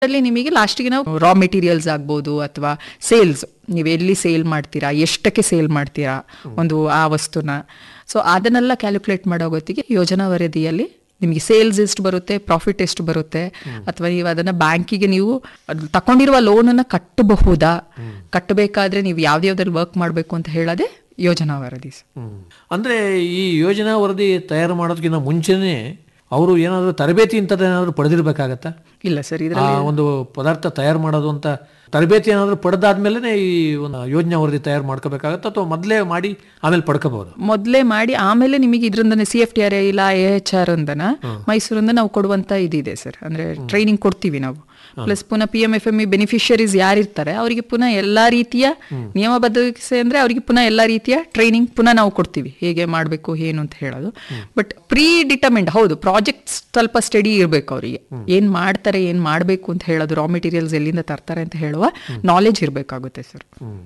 ಅಲ್ಲಿ ನಿಮಗೆ ಲಾಸ್ಟಿಗೆ ನಾವು ರಾ ಮೆಟೀರಿಯಲ್ಸ್ ಆಗ್ಬೋದು ಅಥವಾ ಸೇಲ್ಸ್ ನೀವು ಎಲ್ಲಿ ಸೇಲ್ ಮಾಡ್ತೀರಾ ಎಷ್ಟಕ್ಕೆ ಸೇಲ್ ಮಾಡ್ತೀರಾ ಒಂದು ಆ ವಸ್ತುನ ಸೊ ಅದನ್ನೆಲ್ಲ ಕ್ಯಾಲ್ಕುಲೇಟ್ ಮಾಡೋ ಹೊತ್ತಿಗೆ ಯೋಜನಾ ವರದಿಯಲ್ಲಿ ನಿಮಗೆ ಸೇಲ್ಸ್ ಎಷ್ಟು ಬರುತ್ತೆ ಪ್ರಾಫಿಟ್ ಎಷ್ಟು ಬರುತ್ತೆ ಅಥವಾ ನೀವು ಅದನ್ನ ಬ್ಯಾಂಕಿಗೆ ನೀವು ಅದ್ ತಕೊಂಡಿರುವ ಲೋನನ್ನ ಕಟ್ಟಬಹುದಾ ಕಟ್ಟಬೇಕಾದ್ರೆ ನೀವು ಯಾವ್ದ್ಯಾವ್ದ್ರಲ್ಲಿ ವರ್ಕ್ ಮಾಡಬೇಕು ಅಂತ ಹೇಳೋದೇ ಯೋಜನಾ ವರದಿ ಸರ್. ಹ್ಮ್. ಅಂದ್ರೆ ಈ ಯೋಜನಾ ವರದಿ ತಯಾರು ಮಾಡೋದಕ್ಕಿಂತ ಮುಂಚೆನೆ ಅವರು ಏನಾದರೂ ತರಬೇತಿ ಇಂಥದ್ದೇನಾದರೂ ಪಡೆದಿರ್ಬೇಕಾಗತ್ತಾ ಇಲ್ಲ ಸರ್ ಇದ್ರ ಆ ಒಂದು ಪದಾರ್ಥ ತಯಾರು ಮಾಡೋದು ಅಂತ ತರಬೇತಿ ಏನಾದರೂ ಪಡೆದಾದ್ಮೇಲೆ ಈ ಒಂದು ಯೋಜನಾ ವರದಿ ತಯಾರು ಮಾಡ್ಕೋಬೇಕಾಗತ್ತಾ ಅಥವಾ ಮೊದಲೇ ಮಾಡಿ ಆಮೇಲೆ ಪಡ್ಕೋಬಹುದು ಮೊದಲೇ ಮಾಡಿ ಆಮೇಲೆ ನಿಮಗೆ ಇದ್ರಿಂದನೇ ಸಿ ಎಫ್ ಟಿ ಆರ್ ಇಲ್ಲ ಎ ಎಚ್ ಆರ್ ಅಂದನ ಮೈಸೂರಿಂದ ನಾವು ಕೊಡುವಂತ ಇದಿದೆ ಸರ್ ಅಂದ್ರೆ ಟ್ರೈನಿಂಗ್ ಕೊಡ್ತೀವಿ ನಾವು ಪ್ಲಸ್ ಪುನಃ P M F M E beneficiaries ಯಾರಿರ್ತಾರೆ ಅವರಿಗೆ ಪುನಃ ಎಲ್ಲಾ ರೀತಿಯ ನಿಯಮಬದ್ಧತೆ ಅಂದ್ರೆ ಅವರಿಗೆ ಪುನಃ ಎಲ್ಲಾ ರೀತಿಯ ಟ್ರೈನಿಂಗ್ ಪುನಃ ನಾವು ಕೊಡ್ತೀವಿ ಹೇಗೆ ಮಾಡಬೇಕು ಏನು ಅಂತ ಹೇಳೋದು ಬಟ್ ಪ್ರೀ ಡಿಟರ್ಮೆಂಟ್ ಹೌದು ಪ್ರಾಜೆಕ್ಟ್ ಸ್ವಲ್ಪ ಸ್ಟಡಿ ಇರಬೇಕು ಅವರಿಗೆ ಏನ್ ಮಾಡ್ತಾರೆ ಏನ್ ಮಾಡಬೇಕು ಅಂತ ಹೇಳೋದು ರಾ ಮೆಟೀರಿಯಲ್ಸ್ ಎಲ್ಲಿಂದ ತರ್ತಾರೆ ಅಂತ ಹೇಳುವ ನಾಲೆಜ್ ಇರಬೇಕಾಗುತ್ತೆ ಸರ್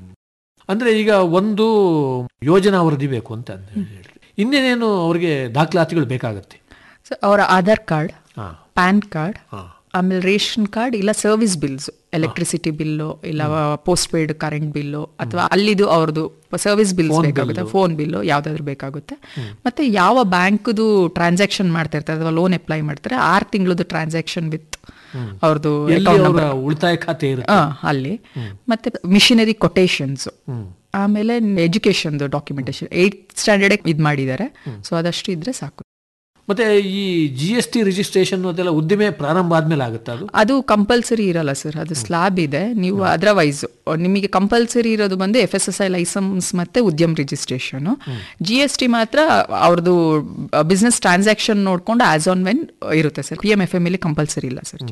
ಅಂದ್ರೆ ಈಗ ಒಂದು ಯೋಜನಾ ವರದಿ ಬೇಕು ಅಂತ ಅಂದ್ ಹೇಳ್ರಿ ಇನ್ನೇನೇನು ಅವರಿಗೆ ದಾಖಲಾತಿಗಳು ಬೇಕಾಗತ್ತೆ ಸೊ ಅವರ ಆಧಾರ್ ಕಾರ್ಡ್ ಹಾ ಪ್ಯಾನ್ ಕಾರ್ಡ್ ಹಾ ಆಮೇಲೆ ರೇಷನ್ ಕಾರ್ಡ್ ಇಲ್ಲ ಸರ್ವಿಸ್ ಬಿಲ್ಸ್ ಎಲೆಕ್ಟ್ರಿಸಿಟಿ ಬಿಲ್ಲು ಇಲ್ಲ ಪೋಸ್ಟ್ ಪೇಯ್ಡ್ ಕರೆಂಟ್ ಬಿಲ್ಲು ಅಥವಾ ಅಲ್ಲಿದು ಅವ್ರದ್ದು ಸರ್ವಿಸ್ ಬಿಲ್ಸ್ ಬೇಕಾಗುತ್ತೆ ಫೋನ್ ಬಿಲ್ಲು ಯಾವ್ದಾದ್ರು ಬೇಕಾಗುತ್ತೆ ಮತ್ತೆ ಯಾವ ಬ್ಯಾಂಕ್ದು ಟ್ರಾನ್ಸಾಕ್ಷನ್ ಮಾಡ್ತಾ ಇರ್ತಾರೆ ಅಥವಾ ಲೋನ್ ಅಪ್ಲೈ ಮಾಡ್ತಾರೆ ಆರು ತಿಂಗಳದ್ದು ಟ್ರಾನ್ಸಾಕ್ಷನ್ ವಿತ್ ಅವ್ರದ್ದು ಎಲ್ಲಿ ಅವರ ಉಳಿತಾಯ ಖಾತೆ ಇರುತ್ತೆ ಆ, ಅಲ್ಲಿ ಮತ್ತೆ ಮಿಷನರಿ ಕೊಟೇಶನ್ಸ್ ಹ್ಮ್. ಆಮೇಲೆ ಎಜುಕೇಶನ್ ಡಾಕ್ಯುಮೆಂಟೇಶನ್ ಏಟ್ ಸ್ಟ್ಯಾಂಡರ್ಡ್ ಇದು ಮಾಡಿದ್ದಾರೆ ಸೊ ಅದಷ್ಟು ಇದ್ರೆ ಸಾಕು ಮತ್ತೆ ಈ ಜಿ ಎಸ್ ಟಿ ರಿಜಿಸ್ಟ್ರೇಷನ್ ಅದೆಲ್ಲ ಉದ್ದಿಮೆ ಪ್ರಾರಂಭ ಆದ್ಮೇಲೆ ಆಗುತ್ತಾ ಅದು ಅದು ಕಂಪಲ್ಸರಿ ಇರಲ್ಲ ಸರ್ ಅದು ಸ್ಲಾಬ್ ಇದೆ ನೀವು ಅದರ್ವೈಸ್ ನಿಮಗೆ ಕಂಪಲ್ಸರಿ ಇರೋದು ಬಂದು F S S I licence ಮತ್ತೆ Udyam registration G S T ಮಾತ್ರ ಅವ್ರದ್ದು ಬಿಸ್ನೆಸ್ ಟ್ರಾನ್ಸಾಕ್ಷನ್ ನೋಡ್ಕೊಂಡು ಆಸ್ ಆನ್ ವೆನ್ ಇರುತ್ತೆ sir P M F M ಇಲ್ಲಿ ಕಂಪಲ್ಸರಿ ಇಲ್ಲ ಸರ್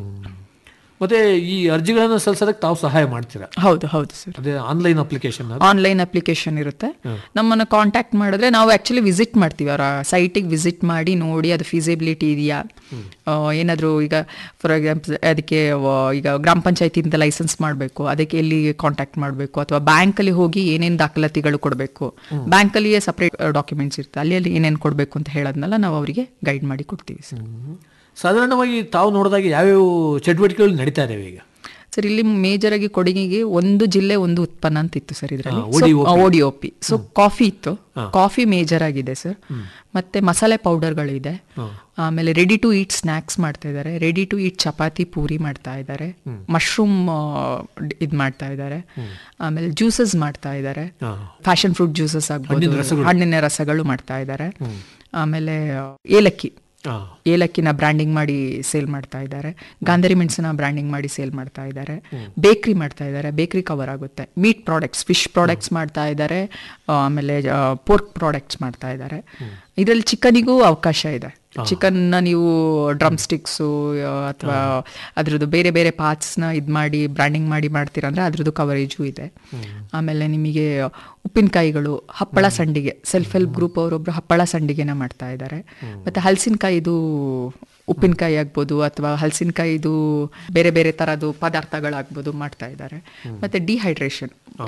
ಮತ್ತೆ ಈ ಅರ್ಜಿಗಳನ್ನು ಸಲ್ಲಿಸೋದಕ್ಕೆ ತಾವು ಸಹಾಯ ಮಾಡ್ತೀರಾ ಹೌದು ಹೌದು ಸರ್ ಅದೇ ಆನ್ಲೈನ್ ಅಪ್ಲಿಕೇಶನ್ ಆನ್ಲೈನ್ ಅಪ್ಲಿಕೇಶನ್ ಇರುತ್ತೆ ನಮ್ಮನ್ನು ಕಾಂಟ್ಯಾಕ್ಟ್ ಮಾಡಿದ್ರೆ ನಾವು ಆಕ್ಚುಲಿ ವಿಸಿಟ್ ಮಾಡ್ತೀವಿ ಅವರ ಸೈಟಿಗೆ ವಿಸಿಟ್ ಮಾಡಿ ನೋಡಿ ಅದು ಫಿಸಿಬಿಲಿಟಿ ಇದೆಯಾ ಏನಾದರೂ ಈಗ ಫಾರ್ ಎಕ್ಸಾಂಪಲ್ ಅದಕ್ಕೆ ಆ, ಈಗ ಗ್ರಾಮ ಪಂಚಾಯತಿಯಿಂದ ಲೈಸೆನ್ಸ್ ಮಾಡಬೇಕು ಅದಕ್ಕೆ ಎಲ್ಲಿ ಕಾಂಟ್ಯಾಕ್ಟ್ ಮಾಡಬೇಕು ಅಥವಾ ಬ್ಯಾಂಕಲ್ಲಿ ಹೋಗಿ ಏನೇನು ದಾಖಲಾತಿಗಳು ಕೊಡಬೇಕು ಬ್ಯಾಂಕಲ್ಲಿಯೇ ಸಪ್ರೇಟ್ ಡಾಕ್ಯುಮೆಂಟ್ಸ್ ಇರುತ್ತೆ ಅಲ್ಲಿ ಅಲ್ಲಿ ಏನೇನು ಕೊಡಬೇಕು ಅಂತ ಹೇಳೋದನ್ನೆಲ್ಲ ನಾವು ಅವರಿಗೆ ಗೈಡ್ ಮಾಡಿ ಕೊಡ್ತೀವಿ ಸರ್ ಸಾಧಾರಣವಾಗಿ ತಾವು ನೋಡಿದಾಗ ಯಾವ್ಯಾವ ಚಟುವಟಿಕೆಗಳು ನಡೀತಾ ಇದಾವೆ ಈಗ ಸರ್ ಇಲ್ಲಿ ಮೇಜರ್ ಆಗಿ ಕೊಡಗಿಗೆ ಒಂದು ಜಿಲ್ಲೆ ಒಂದು ಉತ್ಪನ್ನ ಅಂತ ಇತ್ತು ಸರ್ ಇದರಲ್ಲಿ ಹಾ, ODOP. ಓಡಿಒಪಿ ಸೊ ಕಾಫಿ ಇತ್ತು ಕಾಫಿ ಮೇಜರ್ ಆಗಿದೆ ಸರ್ ಮತ್ತೆ ಮಸಾಲೆ ಪೌಡರ್ಗಳಿದೆ ಆಮೇಲೆ ರೆಡಿ ಟು ಈಟ್ ಸ್ನ್ಯಾಕ್ಸ್ ಮಾಡ್ತಾ ಇದ್ದಾರೆ ready to eat chapati puri ಮಾಡ್ತಾ ಇದ್ದಾರೆ ಮಶ್ರೂಮ್ ಇದು ಮಾಡ್ತಾ ಇದ್ದಾರೆ ಆಮೇಲೆ ಜ್ಯೂಸಸ್ ಮಾಡ್ತಾ ಇದ್ದಾರೆ ಹಾ. ಫ್ಯಾಷನ್ ಫ್ರೂಟ್ ಜ್ಯೂಸಸ್ ಆಗ್ಬೋದು ಹಣ್ಣಿನ ರಸಗಳು ಮಾಡ್ತಾ ಇದ್ದಾರೆ ಆಮೇಲೆ ಆ, ಏಲಕ್ಕಿ ಹಾ. ಏಲಕ್ಕಿನ ಬ್ರ್ಯಾಂಡಿಂಗ್ ಮಾಡಿ ಸೇಲ್ ಮಾಡ್ತಾ ಇದ್ದಾರೆ ಗಾಂಧಾರಿ ಮೆಣಸನ್ನ ಬ್ರ್ಯಾಂಡಿಂಗ್ ಮಾಡಿ ಸೇಲ್ ಮಾಡ್ತಾ ಇದ್ದಾರೆ ಬೇಕ್ರಿ ಮಾಡ್ತಾ ಇದ್ದಾರೆ ಬೇಕ್ರಿ ಕವರ್ ಆಗುತ್ತೆ ಮೀಟ್ ಪ್ರಾಡಕ್ಟ್ಸ್ ಫಿಶ್ ಪ್ರಾಡಕ್ಟ್ಸ್ ಮಾಡ್ತಾ ಇದ್ದಾರೆ ಆ, ಆಮೇಲೆ ಪೋರ್ಕ್ ಪ್ರಾಡಕ್ಟ್ಸ್ ಮಾಡ್ತಾ ಇದ್ದಾರೆ ಇದರಲ್ಲಿ ಚಿಕನಿಗೂ ಅವಕಾಶ ಇದೆ ಚಿಕನ್ನ ನೀವು ಡ್ರಮ್ ಸ್ಟಿಕ್ಸು ಅಥವಾ ಅದ್ರದ್ದು ಬೇರೆ ಬೇರೆ ಪಾರ್ಟ್ಸ್ನ ಇದು ಮಾಡಿ ಬ್ರ್ಯಾಂಡಿಂಗ್ ಮಾಡಿ ಮಾಡ್ತೀರಾ ಅಂದ್ರೆ ಅದ್ರದ್ದು ಕವರೇಜು ಇದೆ ಆಮೇಲೆ ನಿಮಗೆ ಉಪ್ಪಿನಕಾಯಿಗಳು ಹಪ್ಪಳ ಸಂಡಿಗೆ ಸೆಲ್ಫ್ ಹೆಲ್ಪ್ ಗ್ರೂಪ್ ಅವರೊಬ್ರು ಹಪ್ಪಳ ಸಂಡಿಗೆನ ಮಾಡ್ತಾ ಇದ್ದಾರೆ ಮತ್ತೆ ಹಲಸಿನಕಾಯಿದು ಉಪ್ಪಿನಕಾಯಿ ಆಗ್ಬೋದು ಅಥವಾ ಹಲಸಿನಕಾಯಿದು ಬೇರೆ ಬೇರೆ ತರದ್ದು ಪದಾರ್ಥಗಳಾಗ್ಬೋದು ಮಾಡ್ತಾ ಇದ್ದಾರೆ ಮತ್ತೆ ಡಿಹೈಡ್ರೇಷನ್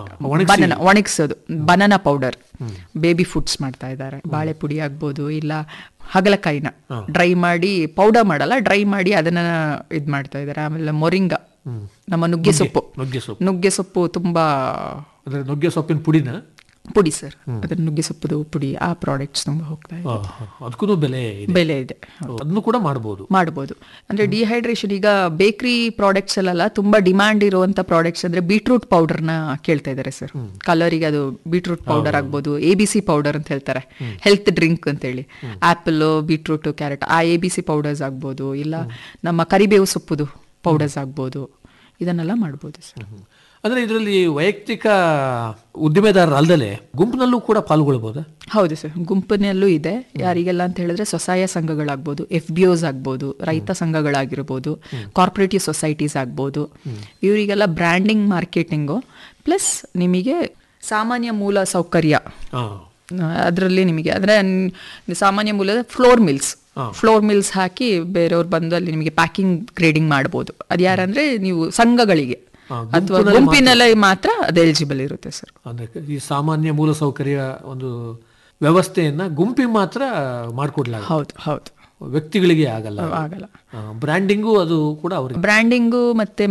ಬನಾನ ಒಣಗಿಸೋದು ಬನಾನಾ ಪೌಡರ್ ಬೇಬಿ ಫುಡ್ಸ್ ಮಾಡ್ತಾ ಇದ್ದಾರೆ ಬಾಳೆ ಪುಡಿ ಆಗ್ಬೋದು ಇಲ್ಲ ಹಗಲಕಾಯಿನ ಡ್ರೈ ಮಾಡಿ ಪೌಡರ್ ಮಾಡಲ್ಲ ಡ್ರೈ ಮಾಡಿ ಅದನ್ನ ಇದ್ ಮಾಡ್ತಾ ಇದ್ದಾರೆ ಆಮೇಲೆ ಮೊರಿಂಗ ನಮ್ಮ ನುಗ್ಗೆ ಸೊಪ್ಪು ನುಗ್ಗೆ ಸೊಪ್ಪು ನುಗ್ಗೆ ಸೊಪ್ಪು ತುಂಬಾ ಅಂದ್ರೆ ನುಗ್ಗೆ ಸೊಪ್ಪಿನ ಪುಡಿನ ಪುಡಿ ಸರ್ ಅದನ್ನ ನುಗ್ಗೆ ಸೊಪ್ಪುದು ಪುಡಿ ಆ ಪ್ರಾಡಕ್ಟ್ಸ್ ತುಂಬಾ ಹೋಗ್ತಾ ಇದೆ ಅದಕ್ಕೂ ಬೆಲೆ ಇದೆ ಬೆಲೆ ಇದೆ ಅದನ್ನು ಕೂಡ ಮಾಡಬಹುದು ಮಾಡ್ಬೋದು ಅಂದ್ರೆ ಡಿಹೈಡ್ರೇಷನ್ ಈಗ ಬೇಕರಿ ಪ್ರಾಡಕ್ಟ್ಸ್ ಅಲ್ಲೆಲ್ಲ ತುಂಬಾ ಡಿಮಾಂಡ್ ಇರುವಂತ ಪ್ರಾಡಕ್ಟ್ಸ್ ಅಂದ್ರೆ ಬೀಟ್ರೂಟ್ ಪೌಡರ್ನ ಕೇಳ್ತಾ ಇದ್ದಾರೆ ಸರ್ ಕಲರಿಗೆ ಅದು ಬೀಟ್ರೂಟ್ ಪೌಡರ್ ಆಗ್ಬೋದು ಎ ಬಿ ಸಿ ಪೌಡರ್ ಅಂತ ಹೇಳ್ತಾರೆ ಹೆಲ್ತ್ ಡ್ರಿಂಕ್ ಅಂತ ಹೇಳಿ ಆಪಲ್ ಬೀಟ್ರೂಟ್ ಕ್ಯಾರೆಟ್ ಆ ಎ ಬಿ ಸಿ ಪೌಡರ್ಸ್ ಆಗ್ಬೋದು ಇಲ್ಲ ನಮ್ಮ ಕರಿಬೇವು ಸೊಪ್ಪುದು ಪೌಡರ್ಸ್ ಆಗ್ಬೋದು ಇದನ್ನೆಲ್ಲ ಮಾಡ್ಬೋದು ಸರ್ ಅಂದ್ರೆ ಇದರಲ್ಲಿ ವೈಯಕ್ತಿಕ ಉದ್ದಿಮೆದಾರರ ಅಲ್ದಲೆ ಗುಂಪಿನಲ್ಲೂ ಕೂಡ ಪಾಲ್ಗೊಳ್ಬಹುದಾ ಹೌದು ಸರ್ ಗುಂಪಿನಲ್ಲೂ ಇದೆ ಯಾರಿಗೆಲ್ಲ ಅಂತ ಹೇಳಿದ್ರೆ ಸ್ವಸಹಾಯ ಸಂಘಗಳಾಗ್ಬೋದು ಎಫ್ ಬಿ ಒಸ್ ಆಗ್ಬೋದು ರೈತ ಸಂಘಗಳಾಗಿರ್ಬೋದು ಕಾರ್ಪೊರೇಟಿವ್ ಸೊಸೈಟೀಸ್ ಆಗ್ಬೋದು ಇವರಿಗೆಲ್ಲ ಬ್ರ್ಯಾಂಡಿಂಗ್ ಮಾರ್ಕೆಟಿಂಗು ಪ್ಲಸ್ ನಿಮಗೆ ಸಾಮಾನ್ಯ ಮೂಲ ಸೌಕರ್ಯ ಹಾ ಅದರಲ್ಲಿ ನಿಮಗೆ ಅಂದ್ರೆ ನ್- ಸಾಮಾನ್ಯ ಮೂಲದ ಫ್ಲೋರ್ ಮಿಲ್ಸ್ ಫ್ಲೋರ್ ಮಿಲ್ಸ್ ಹಾಕಿ ಬೇರೆಯವ್ರು ಬಂದು ಅಲ್ಲಿ ನಿಮಗೆ ಪ್ಯಾಕಿಂಗ್ ಗ್ರೇಡಿಂಗ್ ಮಾಡ್ಬೋದು ಅದು ಯಾರಂದ್ರೆ ನೀವು ಸಂಘಗಳಿಗೆ ಹಾ, ಅಥವಾ ಗುಂಪಿನಲ್ಲಿ ಮಾತ್ರ ಅದು ಎಲಿಜಿಬಲ್ ಇರುತ್ತೆ ಸರ್ ಅಂದ್ರೆ ಈ ಸಾಮಾನ್ಯ ಮೂಲಸೌಕರ್ಯ ಒಂದು ವ್ಯವಸ್ಥೆಯನ್ನ ಗುಂಪಿಗೆ ಮಾತ್ರ ಮಾಡಿಕೊಡ್ಲಾಗ ಹೌದು ಹೌದು ವ್ಯಕ್ತಿಗಳಿಗೆ ಆಗಲ್ಲ ಆಗಲ್ಲ ಬ್ರ್ಯಾಂಡಿಂಗು ಅದು ಕೂಡ ಅವ್ರಿಗೆ ಬ್ರ್ಯಾಂಡಿಂಗು ಮತ್ತೆ